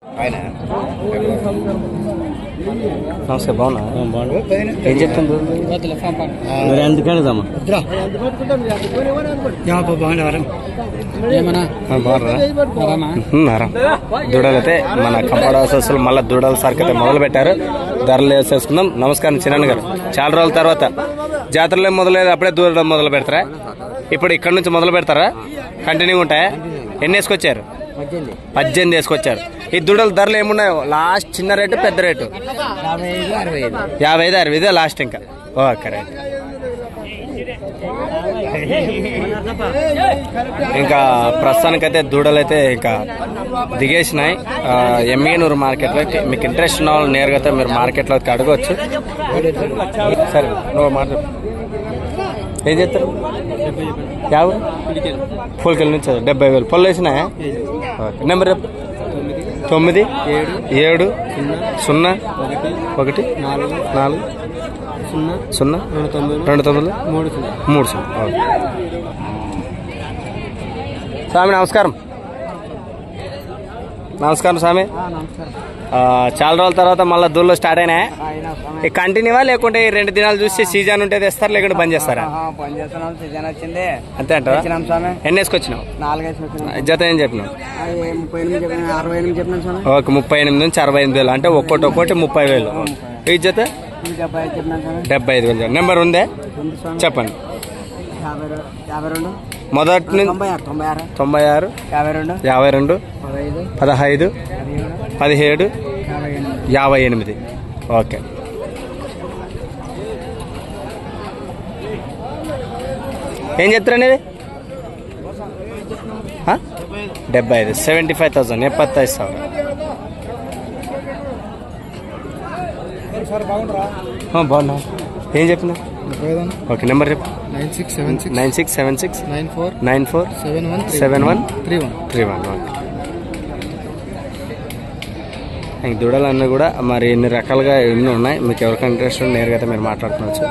ఆయన నమస్తే బాగున్నా ఏం చెప్తుంది మరి ఎందుకనదమ్మా ఏమన్నా బాగున్నారా ఉన్నారా దూడలు అయితే మన కంపౌండ్ హౌసెస్లో మళ్ళీ దూడల సరుకు అయితే మొదలు పెట్టారు ధరలు వేసేసుకుందాం నమస్కారం చిన్న గారు చాలా రోజుల తర్వాత జాతరలో ఏం మొదలైంది అప్పుడే దూడలు మొదలు పెడతారా ఇప్పుడు ఇక్కడ నుంచి మొదలు పెడతారా కంటిన్యూ ఉంటాయా ఎన్ని వేసుకొచ్చారు పద్దెనిమిది వేసుకొచ్చారు ఈ దూడల ధరలు ఏమున్నాయో లాస్ట్ చిన్న రేటు పెద్ద రేటు యాభై ఐదు అరవై ఐదు యాభై ఐదు అరవై ఐదు లాస్ట్ ఇంకా ఓకే రైట్ ఇంకా ప్రస్తుతానికైతే దూడలైతే ఇంకా దిగేసినాయి ఆ, ఎమ్మిగనూరు మార్కెట్లో మీకు ఇంట్రెస్ట్ ఉన్న వాళ్ళు నేరుగా అయితే మీరు మార్కెట్లో అయితే అడగవచ్చు సరే నువ్వు మాట్లాడు ఏం చేస్తారు యాభై ఫుల్కెళ్ళి నుంచి డెబ్బై వేలు పొల్లు వేసినాయా ఓకే నెంబర్ చెప్పు తొమ్మిది ఏడు సున్నా ఒకటి నాలుగు సున్నా సున్నా రెండు తొమ్మిది రెండు తొమ్మిది మూడు సున్నా మూడు సున్నా ఓకే. స్వామి నమస్కారం నమస్కారం స్వామి నమస్కారం ఆ, చాలా రోజుల తర్వాత మళ్ళీ దూళ్ళు స్టార్ట్ అయినాయా ఈ కంటిన్యూవా లేకుంటే ఈ రెండు దినాలు చూసి సీజన్ ఉంటే తెస్తారు లేకుంటే బంద్ చేస్తారా పని చేస్తున్నాం సీజన్ వచ్చింది అంతే అంటారా వచ్చినాం స్వామి ఎన్ని వేసుకొచ్చినావు నాలుగైదు వచ్చినాం జత ఏం చెప్పినావు అది ముప్పై ఎనిమిది చెప్పిన అరవై ఎనిమిది చెప్పినాం స్వామి ఓకే ముప్పై ఎనిమిది నుంచి అరవై ఎనిమిది వేలు అంటే ఒక్కోటి ఒక్కోటి ముప్పై వేలు ఈ జత ఇది డెబ్బై ఐదు చెప్పినాం స్వామి డెబ్బై ఐదు వేలు నెంబర్ ఉందే ఉంది స్వామి చెప్పండి యాభై రె- యాభై రెండు మొదటి నుంచి తొంభై ఆరు తొంభై ఆరు తొంభై ఆరు యాభై రెండు యాభై రెండు పదహైదు పదహైదు పదిహేడు పదిహేడు యాభై ఎనిమిది యాభై ఎనిమిది ఓకే ఏం చెప్తారండి ఇది ఆ? డెబ్బై ఐదు సెవెంటీ ఫైవ్ థౌసండ్ ఎప్పತ್ತೈದು ಸಾವಿರ ఆ, బాగున్నా ఏం చెప్పినా ఓకే నెంబర్ చెప్పు nine six seven six nine six seven six nine four nine four seven one seven one three one three one okay ఇంక దూడలన్నీ కూడా మరి ఎన్ని రకాలుగా ఎన్ని ఉన్నాయి మీకు ఎవరికైనా ఇంట్రెస్ట్ ఉంటే నేరుగా అయితే మీరు మాట్లాడుకోవచ్చు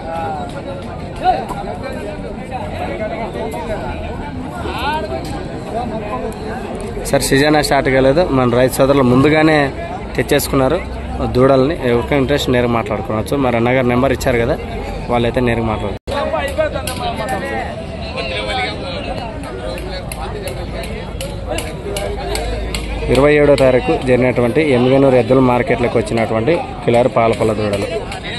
సార్ సీజన్ స్టార్ట్ కాలేదు మన రైతు సోదరులు ముందుగానే తెచ్చేసుకున్నారు దూడల్ని ఎవరికైనా ఇంట్రెస్ట్ నేరుగా మాట్లాడుకోవచ్చు మరి అన్నగారు నెంబర్ ఇచ్చారు కదా వాళ్ళైతే నేరుగా మాట్లాడు ఇరవై ఏడో తారీఖు జరిగినటువంటి ఎమ్మిగనూరు ఎద్దుల మార్కెట్లోకి వచ్చినటువంటి కిలారు పాలపల్ల దూడలు